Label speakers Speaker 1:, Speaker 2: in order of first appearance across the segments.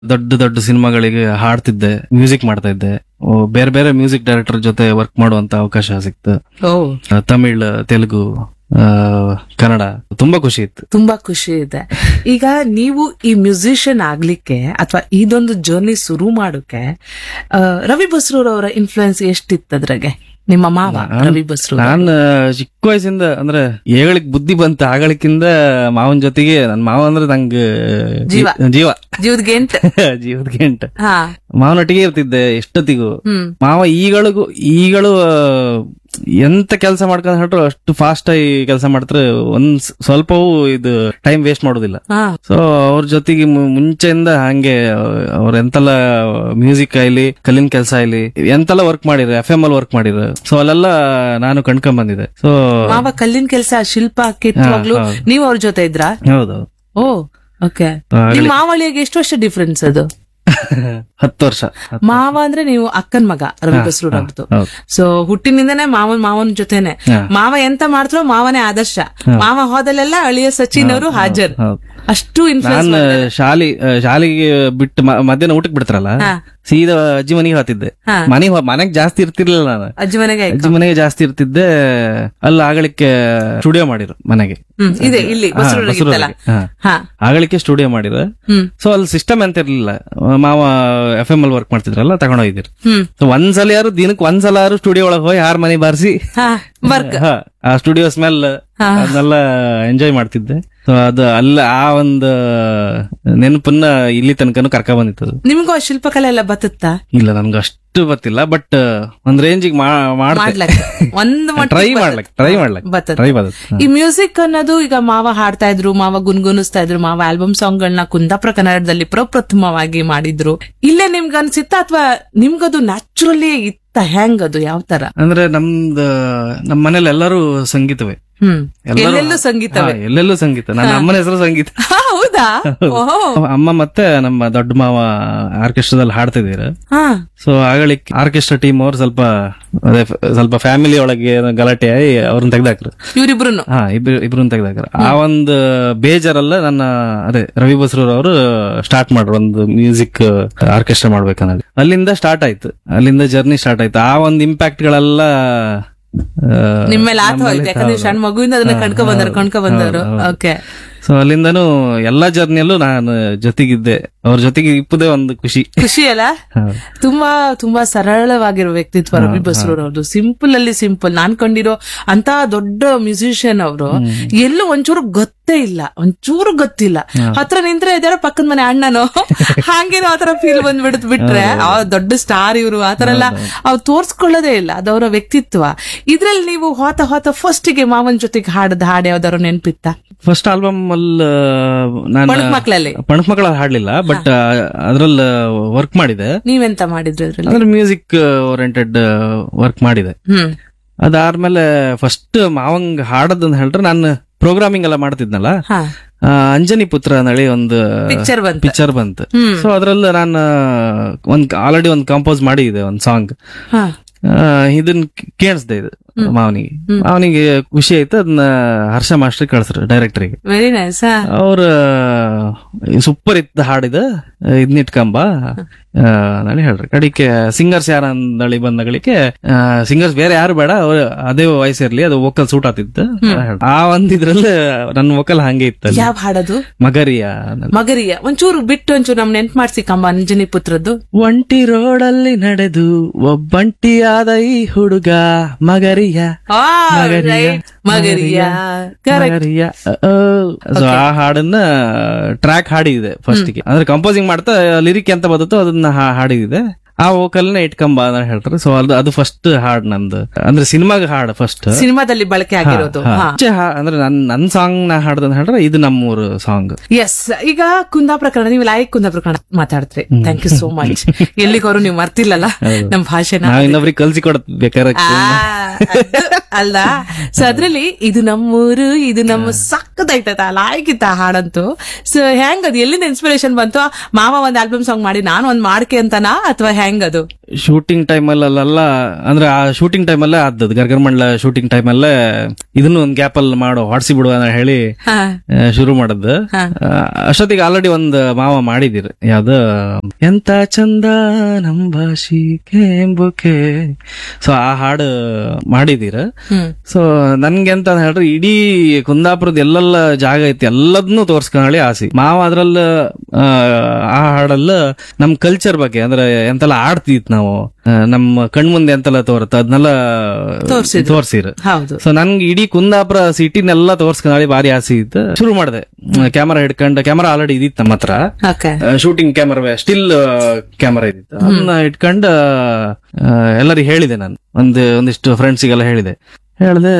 Speaker 1: ದೊಡ್ಡ ದೊಡ್ಡ ಸಿನಿಮಾಗಳಿಗೆ ಹಾಡ್ತಿದ್ದೆ ಮ್ಯೂಸಿಕ್ ಮಾಡ್ತಾ ಇದ್ದೆ ಓ, ಬೇರೆ ಬೇರೆ ಮ್ಯೂಸಿಕ್ ಡೈರೆಕ್ಟರ್ ಜೊತೆ ವರ್ಕ್ ಮಾಡುವಂತ ಅವಕಾಶ ಸಿಕ್ತು
Speaker 2: ಓ
Speaker 1: ಆ, ತಮಿಳ್ ತೆಲುಗು ಆ, ಕನ್ನಡ ತುಂಬಾ ಖುಷಿ ಇತ್ತು
Speaker 2: ತುಂಬಾ ಖುಷಿ ಇದೆ ಈಗ ನೀವು ಈ ಮ್ಯೂಸಿಷಿಯನ್ ಆಗ್ಲಿಕ್ಕೆ ಅಥವಾ ಇದೊಂದು ಜರ್ನಿ ಶುರು ಮಾಡೋಕೆ ಆ, ರವಿ ಬಸ್ರೂರ್ ಅವರ ಇನ್ಫ್ಲುಯೆನ್ಸ್ ಎಷ್ಟಿತ್ತು ಅದ್ರಾಗೆ ನಿಮ್ಮ ಮಾವ ರವಿ ಬಸ್ರೂರ್
Speaker 1: ನಾನ್ ಚಿಕ್ಕ ವಯಸ್ಸಿಂದ ಅಂದ್ರೆ ಏಗಳಿಕ್ ಬುದ್ಧಿ ಬಂತ ಆಗಳಿಕ್ಕಿಂದ ಮಾವನ್ ಜೊತೆಗೆ ನನ್ ಮಾವ ಅಂದ್ರೆ ನಂಗೆ
Speaker 2: ಜೀವ.
Speaker 1: ಜೀವ
Speaker 2: ಜೀವದ ಗೆಂಟ್
Speaker 1: ಜೀವದ ಗಂಟ
Speaker 2: ಹಾ
Speaker 1: ಮಾವನೊಟ್ಟಿಗೆ ಇರ್ತಿದ್ದೆ ಎಷ್ಟೊತ್ತಿಗೂ
Speaker 2: ಹ್ಮ್
Speaker 1: ಮಾವ ಈಗಳಿಗೂ ಈಗಳು ಆ, ಎಂತ ಕೆಲಸ ಮಾಡ್ಕೊಂಡ್ ಹೊರಟ್ರು ಅಷ್ಟು ಫಾಸ್ಟ್ ಆಗಿ ಕೆಲಸ ಮಾಡ್ತಾರೆ ಒಂದ್ ಸ್- ಸ್ವಲ್ಪವೂ ಇದು ಟೈಮ್ ವೇಸ್ಟ್ ಮಾಡೋದಿಲ್ಲ
Speaker 2: ಹಾ
Speaker 1: ಸೊ ಅವ್ರ ಜೊತೆಗೆ ಮು- ಮುಂಚೆಯಿಂದ ಹಂಗೆ ಅವ್ರ ಎಂತೆಲ್ಲ ಮ್ಯೂಸಿಕ್ ಆಗ್ಲಿ ಕಲ್ಲಿನ ಕೆಲಸ ಆಗ್ಲಿ ಎಂತೆಲ್ಲ ವರ್ಕ್ ಮಾಡಿರ ಎಫ್ ಎಂ ಅಲ್ಲಿ ವರ್ಕ್ ಮಾಡಿರ ಸೊ ಅಲ್ಲೆಲ್ಲ ನಾನು ಕಣ್ಕೊಂಡ್ ಬಂದಿದೆ ಸೊ
Speaker 2: ಮಾವ ಕಲ್ಲಿನ ಕೆಲಸ ಶಿಲ್ಪ ಕೆತ್ತುವಾಗ್ಲು
Speaker 1: ಹಾ, ಹೌದು.
Speaker 2: ನೀವು ಅವ್ರ ಜೊತೆ ಇದ್ರಾ
Speaker 1: ಹೌದು
Speaker 2: ಓ ಓಕೆ ನಿಮ್ ಮಾವಳಿಯಾಗಿ ಎಷ್ಟು ವರ್ಷ ಡಿಫ್ರೆನ್ಸ್ ಅದು
Speaker 1: ಹತ್ತು ವರ್ಷ
Speaker 2: ಮಾವ ಅಂದ್ರೆ ನೀವು ಅಕ್ಕನ್ ಮಗ ರವಿ ಬಸ್ರೂರ್ ಅವ್ರದ್ದು
Speaker 1: ಹೌದು
Speaker 2: ಸೊ ಹುಟ್ಟಿನಿಂದನೇ ಮಾವನ್ ಮಾವನ್ ಜೊತೆನೆ
Speaker 1: ಹಾ.
Speaker 2: ಮಾವ ಎಂತ ಮಾಡ್ತಾರೋ ಮಾವನೇ ಆದರ್ಶ ಮಾವ ಹೋದಲ್ಲೆಲ್ಲ ಅಳಿಯ ಸಚಿನ್ ಅವರು ಹಾಜರ್
Speaker 1: ಹೌದು
Speaker 2: ಅಷ್ಟು ಇನ್ಫ್ಲುಯೆನ್ಸ್
Speaker 1: ನಾನು ಶಾಲಿ ಆ, ಶಾಲೆಗೆ ಬಿಟ್ಟು ಮ- ಮಧ್ಯಾಹ್ನ ಊಟಕ್ಕೆ ಬಿಡ್ತಾರಲ್ಲ
Speaker 2: ಹಾ.
Speaker 1: ಸೀದಾ ಅಜ್ಜಿ ಮನೆಗೆ ಹೋಗ್ತಿದ್ದೆ
Speaker 2: ಹಾ.
Speaker 1: ಮನೆ ಮನೆಗೆ ಜಾಸ್ತಿ ಇರ್ತಿರ್ಲಿಲ್ಲ ನಾನು
Speaker 2: ಅಜ್ಜಿ ಮನೆಗೆ ಆಯ್ತು.
Speaker 1: ಅಜ್ಜಿ ಮನೆಗೆ ಜಾಸ್ತಿ ಇರ್ತಿದ್ದೆ ಅಲ್ಲಿ ಆಗಳಿಕೆ ಸ್ಟುಡಿಯೋ ಮಾಡಿರು ಮನೆಗೆ
Speaker 2: ಹ್ಮ್ ಇದೆ ಇಲ್ಲಿ
Speaker 1: ಹಾ,
Speaker 2: ಬಸ್ರೂರಾಗಿತ್ತಲ್ಲ
Speaker 1: ಬಸವರಾಜ್. ಹಾ.
Speaker 2: ಹಾ
Speaker 1: ಆಗಳಿಕೆ ಸ್ಟುಡಿಯೋ ಮಾಡಿರ
Speaker 2: ಹ್ಮ್
Speaker 1: ಸೊ ಅಲ್ಲಿ ಸಿಸ್ಟಮ್ ಅಂತ ಇರ್ಲಿಲ್ಲ ಮಾವ ಎಫ್ ಎಂ ಅಲ್ಲಿ ವರ್ಕ್ ಮಾಡ್ತಿದ್ರಲ್ಲ ತಗೊಂಡೋಗಿದ್ರು
Speaker 2: ಹ್ಮ್
Speaker 1: ಸೊ ಒಂದ್ಸಲ ಯಾರು ದಿನಕ್ಕೆ ಒಂದ್ಸಲ ಯಾರು ಸ್ಟುಡಿಯೋ ಒಳಗೆ ಹೋಗಿ ಯಾರ ಮನೆ ಬಾರಿಸಿ
Speaker 2: ಹಾ ವರ್ಕ್
Speaker 1: ಆ ಸ್ಟುಡಿಯೋ ಸ್ಮೆಲ್
Speaker 2: ಹಾ.
Speaker 1: ಅದನ್ನೆಲ್ಲ ಎಂಜಾಯ್ ಮಾಡ್ತಿದ್ದೆ ಸೊ ಅದು ಅಲ್ಲ ಆ ಒಂದು ನೆನಪನ್ನ ಇಲ್ಲಿ ತನಕನು ಕರ್ಕ ಬಂದಿತ್ತು ಅದು.
Speaker 2: ನಿಮ್ಗೂ ಆ ಶಿಲ್ಪಕಲೆ ಎಲ್ಲ ಬತ್ತುತ್ತಾ
Speaker 1: ಇಲ್ಲ ನನ್ಗೆ ಅಷ್ಟು ಗೊತ್ತಿಲ್ಲ ಬಟ್ ಒಂದ್ ರೇಂಜಿಗೆ ಮಾಡ್ದೆ
Speaker 2: ಮಾಡ್ಲಕ್ ಒಂದು
Speaker 1: ಟ್ರೈ ಮಾಡ್ಲಕ್ ಟ್ರೈ ಮಾಡ್ಲಕ್
Speaker 2: ಬರ್ತದೆ
Speaker 1: ಟ್ರೈ ಬರುತ್ತೆ
Speaker 2: ಈ ಮ್ಯೂಸಿಕ್ ಅನ್ನೋದು ಈಗ ಮಾವ ಹಾಡ್ತಾ ಇದ್ರು ಮಾವ ಗುನ್ಗುನಿಸ್ತಾ ಇದ್ರು ಮಾವ ಆಲ್ಬಮ್ ಸಾಂಗ್ ಗಳನ್ನ ಕುಂದಾಪುರ ಕನ್ನಡದಲ್ಲಿ ಪ್ರಪ್ರಥಮವಾಗಿ ಮಾಡಿದ್ರು ಇಲ್ಲೇ ನಿಮ್ಗೆ ಅನ್ಸಿತ್ತ ಅಥವಾ ನಿಮ್ಗದು ನ್ಯಾಚುರಲಿ ಇತ್ತ ಹೆಂಗದು ಯಾವ ತರ
Speaker 1: ಅಂದ್ರೆ ನಮ್ದು ನಮ್ಮ ಮನೇಲಿ ಎಲ್ಲರೂ ಸಂಗೀತವೇ
Speaker 2: ಹ್ಮ್
Speaker 1: ಎಲ್ಲರೂ-
Speaker 2: ಎಲ್ಲೆಲ್ಲೂ ಸಂಗೀತವೇ
Speaker 1: ಹಾ, ಎಲ್ಲೆಲ್ಲೂ ಸಂಗೀತ ನನ್ನ ಅಮ್ಮನ ಹೆಸರು ಸಂಗೀತ
Speaker 2: ಹಾ, ಹೌದಾ ಓಹೋ
Speaker 1: ಅಮ್ಮ ಮತ್ತೆ ನಮ್ಮ ದೊಡ್ಡ ಮಾವ ಆರ್ಕೆಸ್ಟ್ರಾದಲ್ಲಿ ಹಾಡ್ತಿದ್ದೀರ
Speaker 2: ಹಾ
Speaker 1: ಸೊ ಆಗಳಿಕ್ ಆರ್ಕೆಸ್ಟ್ರಾ ಟೀಮ್ ಅವ್ರು ಸ್ವಲ್ಪ ಅದೇ ಫ- ಸ್ವಲ್ಪ ಫ್ಯಾಮಿಲಿ ಒಳಗೆ ಏನೋ ಗಲಾಟೆ ಆಗಿ ಅವ್ರನ್ನ ತೆಗ್ದಾಕ್ರು
Speaker 2: ಇವ್ರಿಬ್ರುನು
Speaker 1: ಹಾ ಇಬ್ರು ಇಬ್ರನ್ನ ತೆಗ್ದಾಕ್ರು ಆ ಒಂದು ಬೇಜಾರಲ್ಲ ನನ್ನ ಅದೇ ರವಿ ಬಸ್ರೂರ್ ಅವರು ಸ್ಟಾರ್ಟ್ ಮಾಡ್ರು ಒಂದು ಮ್ಯೂಸಿಕ್ ಆರ್ಕೆಸ್ಟ್ರಾ ಮಾಡ್ಬೇಕನ್ನೋದು ಅಲ್ಲಿಂದ ಸ್ಟಾರ್ಟ್ ಆಯ್ತು ಅಲ್ಲಿಂದ ಜರ್ನಿ ಸ್ಟಾರ್ಟ್ ಆಯ್ತು ಆ ಒಂದು ಇಂಪ್ಯಾಕ್ಟ್ ಗಳೆಲ್ಲ ಆ,
Speaker 2: ನಿಮ್ಮ ಮೇಲೆ ಆತ ಹೋಯ್ತು ಯಾಕಂದ್ರೆ ನೀವು ಸಣ್ಣ ಮಗುವಿಂದ ಅದನ್ನ ಕಣ್ಕೊ ಬಂದರು ಕಣ್ಕೊ ಬಂದವರು ಓಕೆ
Speaker 1: ಸೊ ಅಲ್ಲಿಂದನೂ ಎಲ್ಲಾ ಜರ್ನಿಯಲ್ಲೂ ನಾನು ಜೊತೆಗಿದ್ದೆ ಅವ್ರ ಜೊತೆಗೆ ಇಪ್ಪದೇ ಒಂದು ಖುಷಿ
Speaker 2: ಖುಷಿ ಅಲ್ಲ
Speaker 1: ಹೌದು.
Speaker 2: ತುಂಬಾ ತುಂಬಾ ಸರಳವಾಗಿರೋ ವ್ಯಕ್ತಿತ್ವ ರವಿ ಬಸ್ರೂರ್ ಅವ್ರದ್ದು ಸಿಂಪಲ್ ಅಲ್ಲಿ ಸಿಂಪಲ್ ನಾನ್ ಕಂಡಿರೋ ಅಂತ ದೊಡ್ಡ ಮ್ಯೂಸಿಷಿಯನ್ ಅವರು ಎಲ್ಲೂ ಒಂಚೂರು ಗೊತ್ತೇ ಇಲ್ಲ ಒಂಚೂರು ಗೊತ್ತಿಲ್ಲ ಹತ್ರ ನಿಂತ್ರೆ ಇದಾರೆ ಪಕ್ಕದ ಮನೆ ಅಣ್ಣನೋ ಹಾಗೇನೋ ಆತರ ಫೀಲ್ ಬಂದ್ಬಿಡುತ್ತೆ ಬಿಟ್ರೆ ಆ ದೊಡ್ಡ ಸ್ಟಾರ್ ಇವರು ಆತರ ಎಲ್ಲ ಅವ್ರು ತೋರ್ಸ್ಕೊಳ್ಳೋದೇ ಇಲ್ಲ ಅದವರ ವ್ಯಕ್ತಿತ್ವ ಇದ್ರಲ್ಲಿ ನೀವು ಹೋತ ಹೋತ ಫಸ್ಟ್ ಗೆ ಮಾವನ್ ಜೊತೆಗೆ ಹಾಡದ ಹಾಡು ಯಾವ್ದಾರು ನೆನ್ಪಿತ್ತ
Speaker 1: ಫಸ್ಟ್ ಆಲ್ಬಮ್ ಅಲ್ಲಿ ನಾನು
Speaker 2: ಪಣಕ್ ಮಕ್ಳಲ್ಲಿ
Speaker 1: ಪಣಕ್ ಮಕ್ಕಳ ಹಾಡ್ಲಿಲ್ಲ ಬಟ್ ಅದ್ರಲ್ಲಿ ವರ್ಕ್ ಮಾಡಿದೆ
Speaker 2: ನೀವೆಂತ ಮಾಡಿದ್ರಿ ಅದ್ರಲ್ಲಿ
Speaker 1: ಅಂದ್ರೆ ಮ್ಯೂಸಿಕ್ ಓರಿಯೆಂಟೆಡ್ ವರ್ಕ್ ಮಾಡಿದೆ
Speaker 2: ಹ್ಮ್
Speaker 1: ಅದಾದ್ಮೇಲೆ ಫಸ್ಟ್ ಮಾವಂಗ್ ಹಾಡೋದಂತ ಹೇಳಿದ್ರೆ ನಾನು ಪ್ರೋಗ್ರಾಮಿಂಗ್ ಎಲ್ಲ ಮಾಡ್ತಿದ್ನಲ್ಲ
Speaker 2: ಹಾ
Speaker 1: ಆ, ಅಂಜನಿ ಪುತ್ರ ಅಂತೇಳಿ ಒಂದು
Speaker 2: ಪಿಕ್ಚರ್ ಬಂತ
Speaker 1: ಪಿಕ್ಚರ್ ಬಂತು
Speaker 2: ಹ್ಮ್
Speaker 1: ಸೊ ಅದ್ರಲ್ಲಿ ನಾನು ಒಂದ್ ಆಲ್ರೆಡಿ ಒಂದ್ ಕಂಪೋಸ್ ಮಾಡಿದೆ ಒಂದ್ ಸಾಂಗ್
Speaker 2: ಹಾ
Speaker 1: ಇದನ್ನ ಕೇಳಿಸ್ದೆ ಇದು ಮಾವನಿಗೆ ಮಾವನಿಗೆ ಖುಷಿ ಆಯ್ತು ಅದನ್ನ ಹರ್ಷ ಮಾಸ್ಟರ್ ಕಳ್ಸ್ರು ಡೈರೆಕ್ಟರ್ಗೆ
Speaker 2: ವೆರಿ ನೈಸ್
Speaker 1: ಅವ್ರ ಸೂಪರ್ ಇತ್ತು ಹಾಡಿದ ಇದ್ನಿಟ್ಕಂಬ ನಳಿ ಹೇಳ್ರಿ ಕಡಿಕೆ ಸಿಂಗರ್ಸ್ ಯಾರ ಅಂದಳಿ ಬಂದಗಳಿಗೆ ಸಿಂಗರ್ಸ್ ಬೇರೆ ಯಾರು ಬೇಡ ಅವ್ರ ಅದೇ ವಾಯ್ಸ್ ಇರ್ಲಿ ಅದು ವೋಕಲ್ ಸೂಟ್ ಆತಿತ್ತು ಆ ಒಂದ್ ಇದ್ರಲ್ಲಿ ನನ್ನ ವೋಕಲ್ ಹಂಗೆ ಇತ್ತು
Speaker 2: ಯಾವ ಹಾಡದು
Speaker 1: ಮಗರಿಯ ಅನ್ನೋದು.
Speaker 2: ಮಗರಿಯ ಒಂಚೂರು ಬಿಟ್ಟು ಒಂಚೂರು ನಮ್ ನೆನ್ಪ್ ಮಾಡ್ಸಿ ಕಂಬ ಅಂಜನಿ ಪುತ್ರದ್ದು
Speaker 1: ಒಂಟಿ ರೋಡಲ್ಲಿ ನಡೆದು ಒಬ್ಬಂಟಿಯಾದ ಈ ಹುಡುಗ ಮಗರಿಯ
Speaker 2: ಆ,
Speaker 1: ಮಗರಿಯ,
Speaker 2: right. ಮಗರಿಯ ಕರೆಕ್ಟ್
Speaker 1: ಮಗರಿಯ ಅ, ಅ. So, ಆ ಹಾಡನ್ನ ಟ್ರ್ಯಾಕ್ ಹಾಡಿದೆ ಫಸ್ಟ್ ಗೆ ಅಂದ್ರೆ ಕಂಪೋಸಿಂಗ್ ಮಾಡ್ತಾ ಲಿರಿಕ್ ಎಂತ ಬರುತ್ತೋ ಅದನ್ನ ಹಾ- ಹಾಡಿದೆ ಆ ವೋಕಲ್ನ ಇಟ್ಕೊಂಬ ಅಂತ ಹೇಳ್ತಾರೆ ಸೊ ಅದು ಅದು ಫಸ್ಟ್ ಹಾಡ್ ನಂದು ಅಂದ್ರೆ ಸಿನಿಮಾಗ ಹಾಡ್ ಫಸ್ಟ್
Speaker 2: ಸಿನಿಮಾದಲ್ಲಿ ಬಳಕೆ ಆಗಿರೋದು ಹಾ
Speaker 1: ಅಂದ್ರೆ ನನ್ ನನ್ ಸಾಂಗ್ ನಾ ಹಾಡ್ದ ಅಂತ ಹೇಳಿದ್ರೆ ಇದು ನಮ್ಮೂರು ಸಾಂಗ್
Speaker 2: ಎಸ್ ಈಗ ಕುಂದಾ ಪ್ರಕರಣ ನೀವು ಲಾಯಕ್ ಕುಂದಾ ಪ್ರಕರಣ ಮಾತಾಡ್ತ್ರಿ ಥ್ಯಾಂಕ್ ಯು ಸೋ ಮಚ್ ಎಲ್ಲಿಗವರು ನೀವು ಮರ್ತಿಲ್ಲಲ್ಲ ನಮ್ ಭಾಷೆನ
Speaker 1: ನಾವ್ ಇನ್ನೊಬ್ರಿಗೆ ಕಲ್ಸಿ ಕೊಡತ್ ಬೇಕಾದ್ರೆ
Speaker 2: ಆ, ಅದು ಅಲ್ದಾ ಸೊ ಅದ್ರಲ್ಲಿ ಇದು ನಮ್ಮೂರು ಇದು ನಮ್ಮ ಸಕ್ಕದೈತದ ಲಾಯ್ಕಿತ್ತ ಹಾಡಂತೂ ಸೊ ಹೆಂಗ್ ಅದು ಎಲ್ಲಿಂದ ಇನ್ಸ್ಪಿರೇಷನ್ ಬಂತು ಮಾವ ಒಂದ್ ಆಲ್ಬಮ್ ಸಾಂಗ್ ಮಾಡಿ ನಾನು ಒಂದ್ ಮಾಡ್ಕೆ ಅಂತನಾ ಅಥವಾ ಹೆಂಗ್ ಹೆಂಗದು
Speaker 1: ಶೂಟಿಂಗ್ ಟೈಮ್ ಅಲ್ಲೆಲ್ಲ ಅಂದ್ರೆ ಆ ಶೂಟಿಂಗ್ ಟೈಮ್ ಅಲ್ಲೇ ಆದದ್ದು ಗರ್ಗರ್ಮಂಡ್ಲ ಶೂಟಿಂಗ್ ಟೈಮ್ ಅಲ್ಲೇ ಇದನ್ನು ಒಂದ್ ಗ್ಯಾಪ್ ಅಲ್ಲಿ ಮಾಡೋ ಹೊಡ್ಸಿ ಬಿಡುವ ಅಂತ ಹೇಳಿ
Speaker 2: ಹಾ
Speaker 1: ಆ, ಶುರು ಮಾಡದ್ದು
Speaker 2: ಹಾ.
Speaker 1: ಆ, ಅಷ್ಟೊತ್ತಿಗೆ ಆಲ್ರೆಡಿ ಒಂದ್ ಮಾವ ಮಾಡಿದಿರ ಯಾವ್ದು ಎಂತ ಚಂದ ನಮ್ ಭಾಷಿ ಕೇಂಬುಕೆ ಸೊ ಆ ಹಾಡು ಮಾಡಿದೀರ
Speaker 2: ಹ್ಮ್
Speaker 1: ಸೊ ನನ್ಗೆ ಅಂತ ಹೇಳ್ರಿ ಇಡೀ ಕುಂದಾಪುರದ ಎಲ್ಲೆಲ್ಲ ಜಾಗ ಐತಿ ಎಲ್ಲದನ್ನೂ ತೋರ್ಸ್ಕೊಳ್ಳಿ ಆಸೆ ಮಾವ ಅದ್ರಲ್ಲ ಆ, ಆ ಹಾಡಲ್ಲ ನಮ್ ಕಲ್ಚರ್ ಬಗ್ಗೆ ಅಂದ್ರೆ ಎಂತೆಲ್ಲ ಆಡ್ತಿತ್ ನಾವು ಆ, ನಮ್ಮ ಕಣ್ಮುಂದೆ ಎಂತೆಲ್ಲ ತೋರತ್ತ ಅದನ್ನೆಲ್ಲ
Speaker 2: ತೋರ್ಸಿದ್ರು.
Speaker 1: ತೋರ್ಸಿರ
Speaker 2: ಹೌದು
Speaker 1: ಸೊ ನನ್ಗೆ ಇಡೀ ಕುಂದಾಪುರ ಸಿಟಿನೆಲ್ಲ ತೋರ್ಸ್ಕೊಳ್ಳಿ ಭಾರಿ ಆಸೆ ಇತ್ತು ಶುರು ಮಾಡಿದೆ ಕ್ಯಾಮರಾ ಹಿಡ್ಕೊಂಡು ಕ್ಯಾಮರಾ ಆಲ್ರೆಡಿ ಇದಿತ್ತು ನಮ್ಮ ಹತ್ರ
Speaker 2: okay
Speaker 1: shooting camera still camera ಇದ್ದಿತ್ತು ಅದನ್ನ ಇಟ್ಕೊಂಡು ಎಲ್ಲರಿಗೆ ಹೇಳಿದೆ ನಾನು ಒಂದು ಒಂದಿಷ್ಟು ಫ್ರೆಂಡ್ಸಿಗೆಲ್ಲ ಹೇಳಿದೆ ಹೇಳ್ದೆ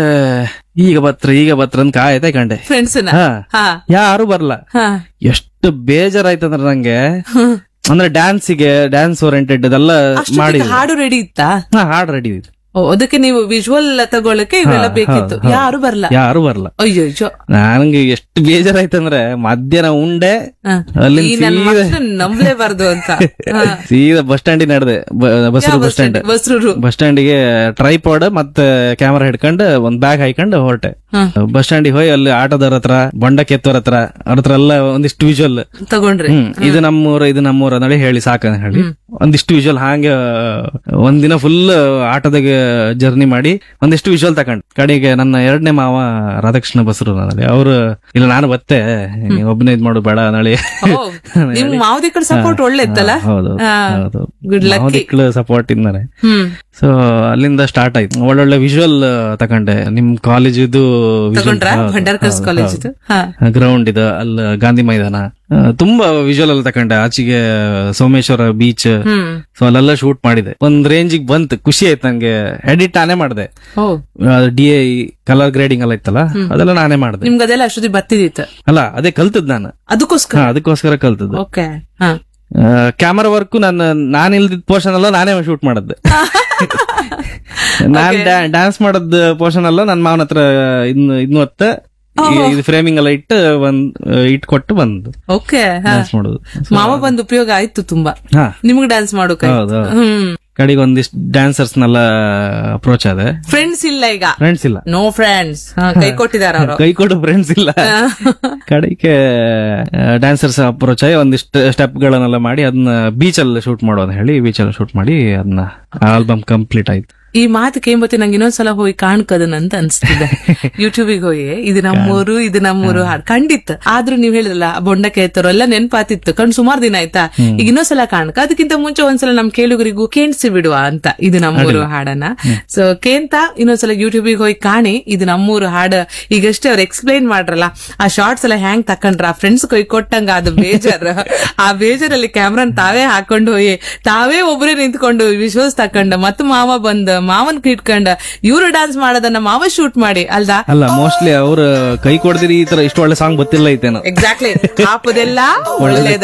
Speaker 1: ಈಗ ಬತ್ರ ಈಗ ಬತ್ರ ಅಂತ ಕಾಯ್ದೆ ಕಂಡೆ
Speaker 2: ಫ್ರೆಂಡ್ಸ್
Speaker 1: ಹಾ
Speaker 2: ಹಾ
Speaker 1: ಯಾರು ಬರ್ಲ
Speaker 2: ಹಾ
Speaker 1: ಎಷ್ಟು ಬೇಜಾರಾಯ್ತಂದ್ರೆ ನಂಗೆ ಅಂದ್ರೆ ಡ್ಯಾನ್ಸಿಗೆ ಡ್ಯಾನ್ಸ್ ಓರಿಯೆಂಟೆಡ್ ಅದೆಲ್ಲ
Speaker 2: ಅಷ್ಟೊತ್ತಿಗೆ
Speaker 1: ಮಾಡಿದ್ವಿ
Speaker 2: ಹಾಡು ರೆಡಿ ಇತ್ತಾ
Speaker 1: ಹಾ ಹಾಡ್ ರೆಡಿ ಇದೆ
Speaker 2: ಓ, ಅದಕ್ಕೆ ನೀವು ವಿಜುವಲ್ ತಗೊಳಕ್ಕೆ ಇವೆಲ್ಲ
Speaker 1: ಹಾ,
Speaker 2: ಬೇಕಿತ್ತು
Speaker 1: ಹೌದು, ಹೌದು.
Speaker 2: ಯಾರು ಬರ್ಲ
Speaker 1: ಯಾರು ಬರ್ಲ
Speaker 2: ಅಯ್ಯೋ ಅಯ್ಯೋ
Speaker 1: ನನ್ಗೆ ಎಷ್ಟು ಬೇಜಾರಾಯ್ತಂದ್ರೆ ಮಧ್ಯಾಹ್ನ ಉಂಡೆ
Speaker 2: ಹ.
Speaker 1: ಅಲ್ಲಿಂದ
Speaker 2: ಈ ನನ್
Speaker 1: ಸೀದಾ
Speaker 2: ಮಕ್ಳು ನಂಬ್ಲೇಬಾರ್ದು ಅಂತ ಹಾ.
Speaker 1: ಸೀದಾ ಬಸ್ ಸ್ಟ್ಯಾಂಡಿಗೆ ನಡೆದೆ ಬಸ್ರು ಬಸ್ ಸ್ಟ್ಯಾಂಡ್
Speaker 2: ಬಸ್ರೂರು
Speaker 1: ಬಸ್ ಸ್ಟ್ಯಾಂಡಿಗೆ ಟ್ರೈಪಾಡ್ ಮತ್ತೆ ಕ್ಯಾಮರಾ ಹಿಡ್ಕೊಂಡು ಒಂದ್ ಬ್ಯಾಗ್ ಹಾಕೊಂಡು ಹೊರಟೆ
Speaker 2: ಹ್ಮ್.
Speaker 1: ಬಸ್ ಸ್ಟ್ಯಾಂಡಿಗೆ ಹೋಗಿ ಅಲ್ಲಿ ಆಟೋದವ್ರ ಹತ್ರ ಬೊಂಡ ಕೆತ್ತೋರ್ ಹತ್ರ ಅವ್ರ ಹತ್ರ ಎಲ್ಲ ಒಂದಿಷ್ಟು ವಿಜುವಲ್
Speaker 2: ತಗೊಂಡ್ರಿ
Speaker 1: ಹ್ಮ್ ಇದು ನಮ್ಮೂರ ಇದು ನಮ್ಮೂರ ನಡಿ ಹೇಳಿ ಸಾಕಂತ ಹೇಳಿ ಒಂದಿಷ್ಟು ವಿಜುವಲ್ ಹಾಗೆ ಒಂದಿನ ಫುಲ್ ಆಟೋದಾಗ ಜರ್ನಿ ಮಾಡಿ ಒಂದಿಷ್ಟು ವಿಜುವಲ್ ತಕೊಂಡ್ ಕಡೆಗೆ ನನ್ನ ಎರಡನೇ ಮಾವ ರಾಧಾಕೃಷ್ಣ ಬಸರು ನನಗೆ ಅವ್ರು ಇಲ್ಲ ನಾನು ಬತ್ತೆ ನೀವ್ ಒಬ್ಬನೇ ಇದ್ ಮಾಡು ಬೇಡ ನಳಿ
Speaker 2: ಓ, ನಿಮ್ ಮಾವದಿ ಕಡೆ ಸಪೋರ್ಟ್ ಒಳ್ಳೆ ಇತ್ತಲ್ಲ
Speaker 1: ಹೌದು
Speaker 2: ಹಾ.
Speaker 1: ಹೌದು
Speaker 2: Good lucky.
Speaker 1: ಸಪೋರ್ಟ್ ಇಂದಾನೆ
Speaker 2: ಹ್ಮ್
Speaker 1: ಸೊ ಅಲ್ಲಿಂದ ಸ್ಟಾರ್ಟ್ ಆಯ್ತು ಒಳ್ಳೊಳ್ಳೆ ವಿಜುವಲ್ ತಕೊಂಡೆ ನಿಮ್ ಕಾಲೇಜ್ ಇದು
Speaker 2: ತಗೊಂಡ್ರ ಭಂಡಾರ್ಕರ್ಸ್ ಕಾಲೇಜ್ ಇದು ಹಾ
Speaker 1: ಗ್ರೌಂಡ್ ಇದೆ ಅಲ್ಲಿ ಗಾಂಧಿ ಮೈದಾನ ಆ, ತುಂಬಾ ವಿಜುವಲ್ ಎಲ್ಲ ತಕೊಂಡೆ ಆಚೆಗೆ ಸೋಮೇಶ್ವರ ಬೀಚ್
Speaker 2: ಹ್ಮ್
Speaker 1: ಸೊ ಅಲ್ಲೆಲ್ಲ ಶೂಟ್ ಮಾಡಿದೆ ಒಂದ್ ರೇಂಜಿಗೆ ಬಂತು ಖುಷಿ ಆಯ್ತು ನಂಗೆ ಎಡಿಟ್ ನಾನೇ ಮಾಡಿದೆ
Speaker 2: ಓ
Speaker 1: ಡಿ ಐ ಕಲರ್ ಗ್ರೇಡಿಂಗ್ ಎಲ್ಲ ಇತ್ತಲ್ಲ ಅದೆಲ್ಲ ನಾನೇ ಮಾಡಿದೆ
Speaker 2: ನಿಮ್ಗೆ ಅದೆಲ್ಲ ಅಷ್ಟೊತ್ತಿ ಬತ್ತಿದಿತ್ತು
Speaker 1: ಅಲ್ಲ ಅದೇ ಕಲ್ತದ್ ನಾನು
Speaker 2: ಅದಕ್ಕೋಸ್ಕರ
Speaker 1: ಹಾ ಅದಕ್ಕೋಸ್ಕರ ಕಲ್ತದ್ದು
Speaker 2: ಓಕೆ ಹಾ
Speaker 1: ಕ್ಯಾಮರಾ ವರ್ಕ್ ನಾನು ನಾನು ಇಲ್ದಿದ್ ಪೋರ್ಷನ್ ಎಲ್ಲ ನಾನೇ ಶೂಟ್ ಮಾಡದ್ದು ನಾನ್ ಡ್ಯಾನ್ಸ್ ಮಾಡದ್ ಪೋರ್ಷನ್ ಎಲ್ಲ ನನ್ನ ಮಾವನ ಹತ್ರ ಇನ್ನು ಇನ್ನು ಹೊತ್ತ ಇದು ಫ್ರೇಮಿಂಗ್ ಎಲ್ಲ ಇಟ್ಟು ಒಂದ್ ಇಟ್ಕೊಟ್ಟು ಬಂದು
Speaker 2: ಓಕೆ ಹಾ
Speaker 1: ಡ್ಯಾನ್ಸ್ ಮಾಡೋದು
Speaker 2: ಮಾವ ಬಂದ್ ಉಪಯೋಗ ಆಯ್ತು ತುಂಬಾ
Speaker 1: ಹಾ
Speaker 2: ನಿಮ್ಗೆ ಡ್ಯಾನ್ಸ್ ಮಾಡೋಕೆ
Speaker 1: ಹೌದು
Speaker 2: ಹ್ಮ್
Speaker 1: ಕಡೆಗೆ ಒಂದಿಷ್ಟು ಡ್ಯಾನ್ಸರ್ಸ್ನೆಲ್ಲ ಅಪ್ರೋಚ್ ಆದೆ
Speaker 2: ಫ್ರೆಂಡ್ಸ್ ಇಲ್ಲ ಈಗ
Speaker 1: ಫ್ರೆಂಡ್ಸ್ ಇಲ್ಲ
Speaker 2: ನೋ ಫ್ರೆಂಡ್ಸ್ ಕೈ ಕೊಟ್ಟಿದಾರ ಅವರು
Speaker 1: ಕೈ ಕೊಡು ಫ್ರೆಂಡ್ಸ್ ಇಲ್ಲ ಕಡೆಗೆ ಡ್ಯಾನ್ಸರ್ಸ್ ಅಪ್ರೋಚ್ ಆಗಿ ಒಂದಿಷ್ಟು ಸ್ಟೆಪ್ ಗಳನ್ನೆಲ್ಲ ಮಾಡಿ ಅದನ್ನ ಬೀಚ್ ಅಲ್ಲಿ ಶೂಟ್ ಮಾಡೋದು ಹೇಳಿ ಬೀಚ್ ಅಲ್ಲಿ ಶೂಟ್ ಮಾಡಿ ಅದನ್ನ ಆಲ್ಬಮ್ ಕಂಪ್ಲೀಟ್ ಆಯ್ತು
Speaker 2: ಈ ಮಾತು ಕೇಂಬತ್ತಿ ನಂಗೆ ಇನ್ನೊಂದ್ಸಲ ಹೋಗಿ ಕಾಣ್ಕದನಂತ ಅನ್ಸ್ತಿದೆ ಯೂಟ್ಯೂಬಿಗೆ ಹೋಗಿ ಇದು ನಮ್ಮೂರು ಇದು ನಮ್ಮೂರು ಹಾಡು ಖಂಡಿತ ಆದ್ರೂ ನೀವ್ ಹೇಳಿದ್ರಲ್ಲ ಬೊಂಡಕ್ಕೆ ಎತ್ತರೋ ಎಲ್ಲ ನೆನ್ಪಾತಿತ್ತು ಕಣ್ ಸುಮಾರು ದಿನ ಆಯ್ತಾ ಈಗ ಇನ್ನೊಂದ್ಸಲ ಕಾಣ್ಕ ಅದಕ್ಕಿಂತ ಮುಂಚೆ ಒಂದ್ಸಲ ನಮ್ ಕೇಳುಗರಿಗೂ ಕೇಣಿಸಿ ಬಿಡುವ ಅಂತ ಇದು ನಮ್ಮೂರು ಹಾಡನ್ನ ಸೊ ಕೇಂತ ಇನ್ನೊಂದ್ಸಲ ಯೂಟ್ಯೂಬಿಗೆ ಹೋಗಿ ಕಾಣಿ ಇದು ನಮ್ಮೂರು ಹಾಡು ಈಗಷ್ಟೇ ಅವ್ರು ಎಕ್ಸ್ಪ್ಲೈನ್ ಮಾಡ್ರಲ್ಲ ಆ ಶಾರ್ಟ್ಸ್ ಎಲ್ಲ ಹ್ಯಾಂಗ್ ತಕೊಂಡ್ರ ಆ ಫ್ರೆಂಡ್ಸ್ ಕೊಯ್ ಕೊಟ್ಟಂಗ ಅದು ಬೇಜಾರ್ ಆ ಬೇಜಾರಲ್ಲಿ ಕ್ಯಾಮ್ರಾನ್ ತಾವೇ ಹಾಕೊಂಡು ಹೋಗಿ ತಾವೇ ಒಬ್ಬರೇ ನಿಂತ್ಕೊಂಡು ವಿಶ್ವಾಸ ತಕೊಂಡ ಮತ್ತ ಮಾವ ಬಂದ ಮಾವನ್ ಇಟ್ಕೊಂಡ ಇವ್ರು ಡ್ಯಾನ್ಸ್ ಮಾಡೋದನ್ನ ಮಾವ ಶೂಟ್ ಮಾಡಿ ಅಲ್ದಾ
Speaker 1: ಅಲ್ಲ ಮೋಸ್ಟ್ಲಿ ಅವ್ರ ಕೈ ಕೊಡ್ದಿರಿ ಈ ತರ ಇಷ್ಟು ಒಳ್ಳೆ ಸಾಂಗ್ ಗೊತ್ತಿಲ್ಲ ಐತೇನೋ
Speaker 2: ಎಕ್ಸಾಕ್ಟ್ಲಿ ಹಾಪದೆಲ್ಲ ಒಳ್ಳೇದ